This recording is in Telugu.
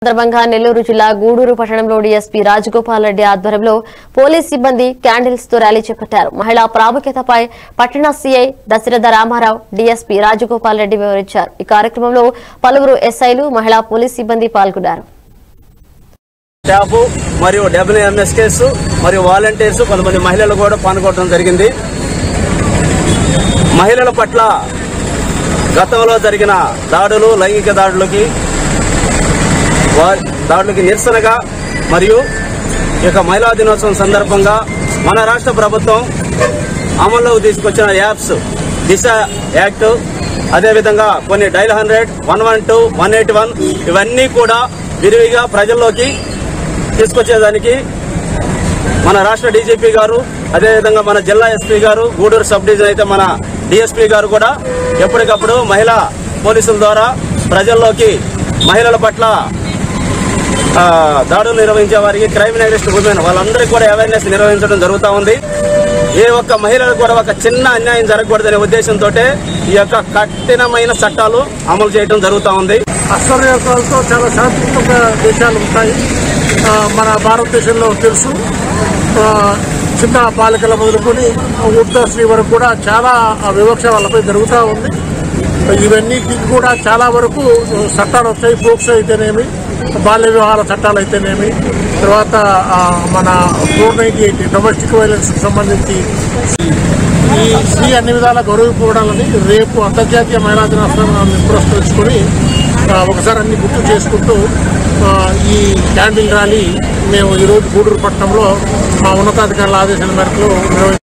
సందర్భంగా నెల్లూరు జిల్లా గూడూరు పట్టణంలో డీఎస్పీ రాజగోపాల్ రెడ్డి ఆధ్వర్యంలో పోలీస్ సిబ్బంది క్యాండిల్స్ తో ర్యాలీ చేపట్టారు మహిళా ప్రాముఖ్యతపై పట్టణ సీఐ దశరథ రామారావు డీఎస్పీ రాజగోపాల్ రెడ్డి వివరించారు ఈ కార్యక్రమంలో పలువురు ఎస్ఐలు మహిళా పోలీస్ సిబ్బంది పాల్గొన్నారు స్టాఫ్ మరియు డబ్ల్యూఎంఎస్కేస్ మరియు వాలంటీర్స్ కొంతమంది మహిళలు కూడా పాల్గొనడం జరిగింది మహిళల పట్ల గతంలో జరిగిన దాడులు లైంగిక దాడులకి వా- దాడులకి నిరసనగా మరియు ఈ యొక్క మహిళా దినోత్సవం సందర్భంగా మన రాష్ట్ర ప్రభుత్వం అమల్లోకి తీసుకొచ్చిన యాప్స్ దిశ యాక్ట్ అదేవిధంగా కొన్ని dial hundred one one two one eight one ఇవన్నీ కూడా విరివిగా ప్రజల్లోకి తీసుకొచ్చేదానికి మన రాష్ట్ర డీజీపీ గారు అదేవిధంగా మన జిల్లా ఎస్పీ గారు గూడూరు సబ్ డివిజన్ అయితే మన డిఎస్పీ గారు కూడా ఎప్పటికప్పుడు మహిళా పోలీసుల ద్వారా ప్రజల్లోకి మహిళల పట్ల ఆ, దాడులు నిర్వహించే వారికి క్రైమ్ అగెన్స్ట్ ఉమెన్ వాళ్ళందరికీ కూడా అవేర్నెస్ నిర్వహించడం జరుగుతూ ఉంది ఏ ఒక్క మహిళలకు కూడా ఒక చిన్న అన్యాయం జరగకూడదనే ఉద్దేశంతో ఈ యొక్క కఠినమైన చట్టాలు అమలు చేయడం జరుగుతూ ఉంది అశ్వర్యాలతో చాలా శాంతియుతంగా దేశాలు ఉంటాయి ఆ, మన భారతదేశంలో తెలుసు ఆ, చిన్న బాలికల మొదలుకొని వృద్ధాశ్రీ వరకు కూడా చాలా వివక్ష వాళ్ళపై జరుగుతూ ఉంది ఇవన్నీకి కూడా చాలా వరకు చట్టాలు వచ్చాయి పోక్సో అయితేనేమి బాల్య వివాహాల చట్టాలు అయితేనేమి తర్వాత ఆ, మన four ninety eight domestic violence సంబంధించి ఈ స్త్రీ అన్ని విధాలా గౌరవింపబడాలని రేపు అంతర్జాతీయ మహిళా దినోత్సవాన్ని పురస్కరించుకొని ఆ, ఒకసారి అన్ని గుర్తు చేసుకుంటూ ఆ, ఈ క్యాండిల్ ర్యాలీ మేము ఈరోజు గూడూరు పట్టణంలో మా ఉన్నతాధికారుల ఆదేశాల మేరకు నిర్వహించాం